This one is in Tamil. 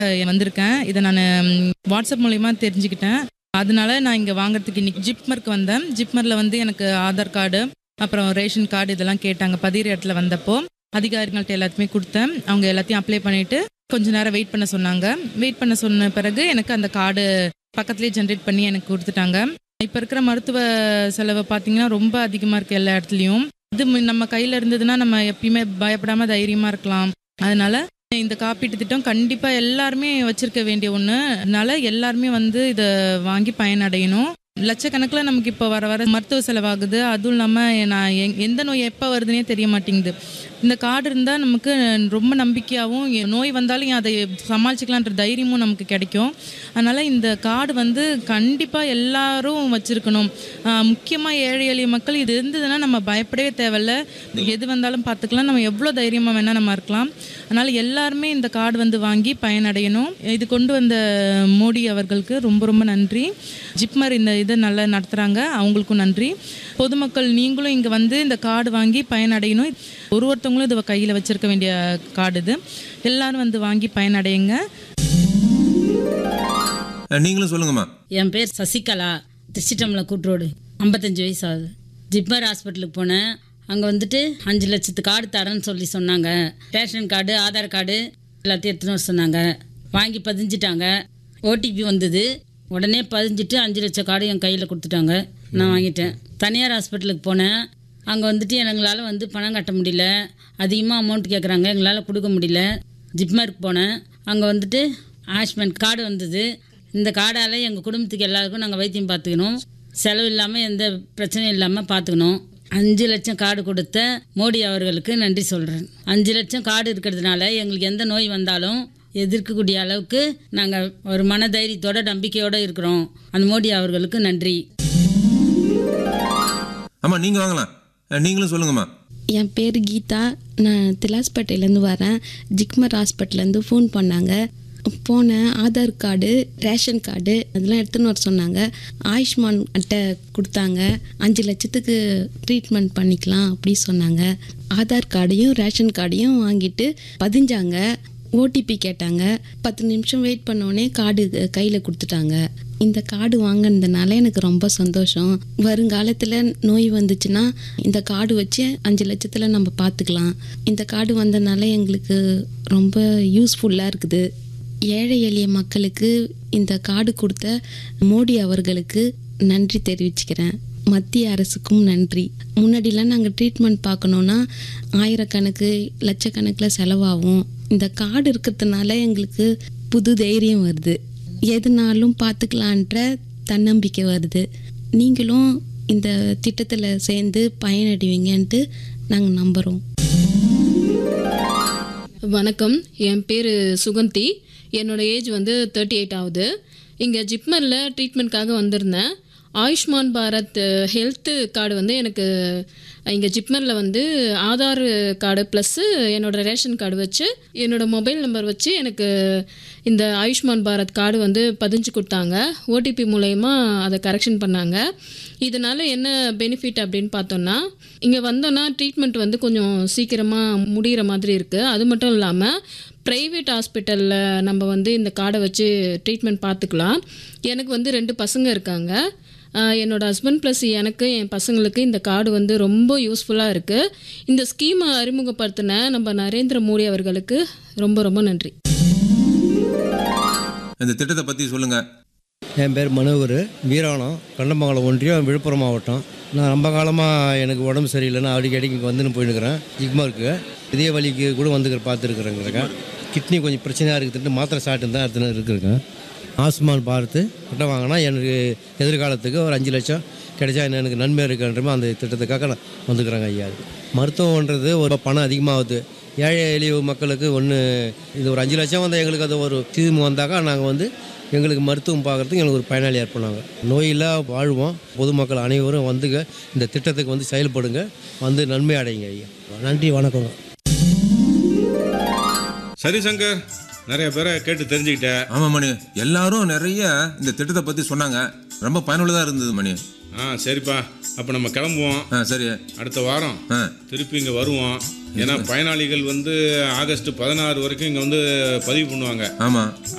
அஹ், வந்திருக்கேன் இதை நான் வாட்ஸ்அப் மூலயமா தெரிஞ்சுக்கிட்டேன் அதனால நான் இங்கே வாங்குறதுக்கு இன்னைக்கு ஜிப்மருக்கு வந்தேன் ஜிப்மரில் வந்து எனக்கு ஆதார் கார்டு அப்புறம் ரேஷன் கார்டு இதெல்லாம் கேட்டாங்க பதிகிற இடத்துல வந்தப்போ அதிகாரிகள்ட்ட எல்லாத்தையுமே கொடுத்தேன் அவங்க எல்லாத்தையும் அப்ளை பண்ணிட்டு கொஞ்ச நேரம் வெயிட் பண்ண சொன்னாங்க வெயிட் பண்ண சொன்ன பிறகு எனக்கு அந்த கார்டு பக்கத்துலேயே ஜென்ரேட் பண்ணி எனக்கு கொடுத்துட்டாங்க இப்போ இருக்கிற மருத்துவ செலவு பார்த்தீங்கன்னா ரொம்ப அதிகமாக இருக்குது எல்லா இடத்துலையும் இது ம- நம்ம கையில் இருந்ததுன்னா நம்ம எப்பயுமே பயப்படாமல் தைரியமாக இருக்கலாம் அதனால இந்த காப்பீட்டு திட்டம் கண்டிப்பாக எல்லாருமே வச்சிருக்க வேண்டிய ஒன்று அதனால எல்லாருமே வந்து இதை வாங்கி பயனடையணும் லட்சக்கணக்கில் நமக்கு இப்போ வர வர மருத்துவ செலவாகுது அதுவும் இல்லாமல் நான் எங் எந்த நோய் எப்போ வருதுன்னே தெரிய மாட்டேங்குது இந்த கார்டு இருந்தால் நமக்கு ரொம்ப நம்பிக்கையாகவும் எ- நோய் வந்தாலும் அதை சமாளிச்சுக்கலான்ற தைரியமும் நமக்கு கிடைக்கும் அதனால் இந்த கார்டு வந்து கண்டிப்பாக எல்லாரும் வச்சுருக்கணும் முக்கியமாக ஏழை எளிய மக்கள் இது இருந்ததுன்னா நம்ம பயப்படவே தேவையில்ல எது வந்தாலும் பார்த்துக்கலாம் நம்ம எவ்வளோ தைரியமாக வேணால் நம்ம இருக்கலாம் அதனால் எல்லாருமே இந்த கார்டு வந்து வாங்கி பயனடையணும் இது கொண்டு வந்த மோடி அவர்களுக்கு ரொம்ப ரொம்ப நன்றி ஜிப்மர் இந்த இதை நல்லா நடத்துகிறாங்க அவங்களுக்கும் நன்றி பொதுமக்கள் நீங்களும் இங்கே வந்து இந்த கார்டு வாங்கி பயனடையணும் ஒரு ஒருத்தவங்களும் இதை கையில் வச்சிருக்க வேண்டிய கார்டு இது எல்லாரும் வந்து வாங்கி பயனடையுங்க அஹ், நீங்களும் சொல்லுங்கம்மா என் பேர் சசிகலா திருச்சிட்டம்பலம் கூட்டுரோடு ஐம்பத்தஞ்சு வயசு ஆகுது ஜிப்மர் ஹாஸ்பிட்டலுக்கு போனேன் அங்கே வந்துட்டு அஞ்சு லட்சத்து கார்டு தரேன்னு சொல்லி சொன்னாங்க ரேஷன் கார்டு ஆதார் கார்டு எல்லாத்தையும் எடுத்துன்னு வர சொன்னாங்க வாங்கி பதிஞ்சிட்டாங்க ஓடிபி வந்தது உடனே பதிஞ்சிட்டு அஞ்சு லட்சம் கார்டு என் கையில் கொடுத்துட்டாங்க நான் வாங்கிட்டேன் தனியார் ஹாஸ்பிட்டலுக்கு போனேன் அங்கே வந்துட்டு எங்களால் வந்து பணம் கட்ட முடியல அதிகமாக அமௌண்ட் கேட்குறாங்க எங்களால் கொடுக்க முடியல ஜிப்மருக்கு போனேன் அங்கே வந்துட்டு ஆஷ்மெண்ட் கார்டு வந்தது இந்த கார்டால் எங்கள் குடும்பத்துக்கு எல்லாருக்கும் நாங்கள் வைத்தியம் பார்த்துக்கணும் செலவு இல்லாமல் எந்த பிரச்சனையும் இல்லாமல் பார்த்துக்கணும் அஞ்சு லட்சம் கார்டு கொடுத்த மோடி அவர்களுக்கு நன்றி சொல்கிறேன் அஞ்சு லட்சம் கார்டு இருக்கிறதுனால எங்களுக்கு எந்த நோய் வந்தாலும் எதிர்க்கக்கூடிய அளவுக்கு நாங்கள் ஒரு மனதைரியத்தோட நம்பிக்கையோடு இருக்கிறோம் அந்த மோடி அவர்களுக்கு நன்றி ஆமா நீங்க வாங்கலாம் அஹ், நீங்களும் சொல்லுங்கம்மா என் பேர் கீதா நான் திலாஸ்பேட்டையிலேருந்து வரேன் ஜிக்மர் ஹாஸ்பிட்டல்லேருந்து ஃபோன் பண்ணாங்க போனேன் ஆதார் கார்டு ரேஷன் கார்டு அதெல்லாம் எடுத்துன்னு வர சொன்னாங்க ஆயுஷ்மான் அட்டை கொடுத்தாங்க அஞ்சு லட்சத்துக்கு ட்ரீட்மெண்ட் பண்ணிக்கலாம் அப்படி சொன்னாங்க ஆதார் கார்டையும் ரேஷன் கார்டையும் வாங்கிட்டு பதிஞ்சாங்க ஓடிபி கேட்டாங்க பத்து நிமிஷம் வெயிட் பண்ணோடனே கார்டு கையில் கொடுத்துட்டாங்க இந்த கார்டு வாங்கினதுனால எனக்கு ரொம்ப சந்தோஷம் வருங்காலத்தில் நோய் வந்துச்சுன்னா இந்த கார்டு வச்சு அஞ்சு லட்சத்தில் நம்ம பார்த்துக்கலாம் இந்த கார்டு வந்ததுனால எங்களுக்கு ரொம்ப யூஸ்ஃபுல்லாக இருக்குது ஏழை எளிய மக்களுக்கு இந்த கார்டு கொடுத்த மோடி அவர்களுக்கு நன்றி தெரிவிச்சுக்கிறேன் மத்திய அரசுக்கும் நன்றி முன்னாடிலாம் நாங்கள் ட்ரீட்மெண்ட் பார்க்கணுன்னா ஆயிரக்கணக்கு லட்சக்கணக்கில் செலவாகும் இந்த கார்டு இருக்கிறதுனால எங்களுக்கு புது தைரியம் வருது எதுனாலும் பார்த்துக்கலான்ற தன்னம்பிக்கை வருது நீங்களும் இந்த திட்டத்தில் சேர்ந்து பயனடைவீங்கன்ட்டு நாங்கள் நம்புகிறோம் வணக்கம் என் பேர் சுகந்தி என்னோட ஏஜ் வந்து தேர்ட்டி எயிட் ஆகுது இங்கே ஜிப்மரில் ட்ரீட்மெண்ட்காக வந்திருந்தேன் ஆயுஷ்மான் பாரத் ஹெல்த் கார்டு வந்து எனக்கு இங்கே ஜிப்மரில் வந்து ஆதார் கார்டு ப்ளஸ்ஸு என்னோட ரேஷன் கார்டு வச்சு என்னோட மொபைல் நம்பர் வச்சு எனக்கு இந்த ஆயுஷ்மான் பாரத் கார்டு வந்து பதிஞ்சு கொடுத்தாங்க ஓடிபி மூலயமா அதை கரெக்ஷன் பண்ணாங்க இதனால் என்ன பெனிஃபிட் அப்படின்னு பார்த்தோன்னா இங்கே வந்தோன்னா ட்ரீட்மெண்ட் வந்து கொஞ்சம் சீக்கிரமாக முடிகிற மாதிரி இருக்குது அது மட்டும் இல்லாமல் ப்ரைவேட் ஹாஸ்பிட்டலில் நம்ம வந்து இந்த கார்டை வச்சு ட்ரீட்மெண்ட் பார்த்துக்கலாம் எனக்கு வந்து ரெண்டு பசங்க இருக்காங்க ஆஹ் என்னோட ஹஸ்பண்ட் ப்ளஸ் எனக்கு என் பசங்களுக்கு இந்த கார்டு வந்து ரொம்ப யூஸ்ஃபுல்லாக இருக்குது இந்த ஸ்கீமை அறிமுகப்படுத்தின நம்ம நரேந்திர மோடி அவர்களுக்கு ரொம்ப ரொம்ப நன்றி இந்த திட்டத்தை பத்தி சொல்லுங்க என் பேர் மனோகர் வீராணம் கண்டமங்கலம் ஒன்றியம் விழுப்புரம் மாவட்டம் நான் ரொம்ப காலமாக எனக்கு உடம்பு சரியில்லைன்னு அடிக்கடி இங்கே வந்துன்னு போயினுக்கிறேன் ஜிக்மாருக்கு இதய வலிக்கு கூட வந்துக்கிற பார்த்துருக்குறேங்கிறேங்க கிட்னி கொஞ்சம் பிரச்சனையாக இருக்குதுன்ட்டு மாத்திரை சாப்பிட்டு தான் எடுத்துன்னு இருக்குறேங்க ஆஸ்மான் பார்த்து அட்டை வாங்கினா எனக்கு எதிர்காலத்துக்கு ஒரு அஞ்சு லட்சம் கிடைச்சா என்ன எனக்கு நன்மை இருக்குன்றமே அந்த திட்டத்துக்காக நான் வந்துக்கிறேங்க ஐயா மருத்துவம்ன்றது ஒரு பணம் அதிகமாகுது ஏழை எளிய மக்களுக்கு ஒன்று இது ஒரு அஞ்சு லட்சம் வந்தால் எங்களுக்கு அது ஒரு தீர்வு வந்தாக்கா நாங்கள் வந்து எங்களுக்கு மருத்துவம் பார்க்குறதுக்கு எங்களுக்கு ஒரு பயனாளி ஏற்படுவாங்க நோயில்லா வாழ்வோம் பொதுமக்கள் அனைவரும் வந்துங்க இந்த திட்டத்துக்கு வந்து செயல்படுங்க வந்து நன்மை அடையுங்க ஐயா நன்றி வணக்கங்க சரி சங்கர் நிறைய பேரை கேட்டு தெரிஞ்சுக்கிட்டேன் ஆமா மணி எல்லாரும் நிறைய இந்த திட்டத்தை பத்தி சொன்னாங்க ரொம்ப பயனுள்ளதா இருந்தது மணி ஆ சரிப்பா அப்போ நம்ம கிளம்புவோம் ஆ சரி அடுத்த வாரம் ஆ திருப்பி இங்கே வருவோம் ஏன்னா பயனாளிகள் வந்து ஆகஸ்ட் பதினாறு வரைக்கும் இங்கே வந்து பதிவு பண்ணுவாங்க ஆமா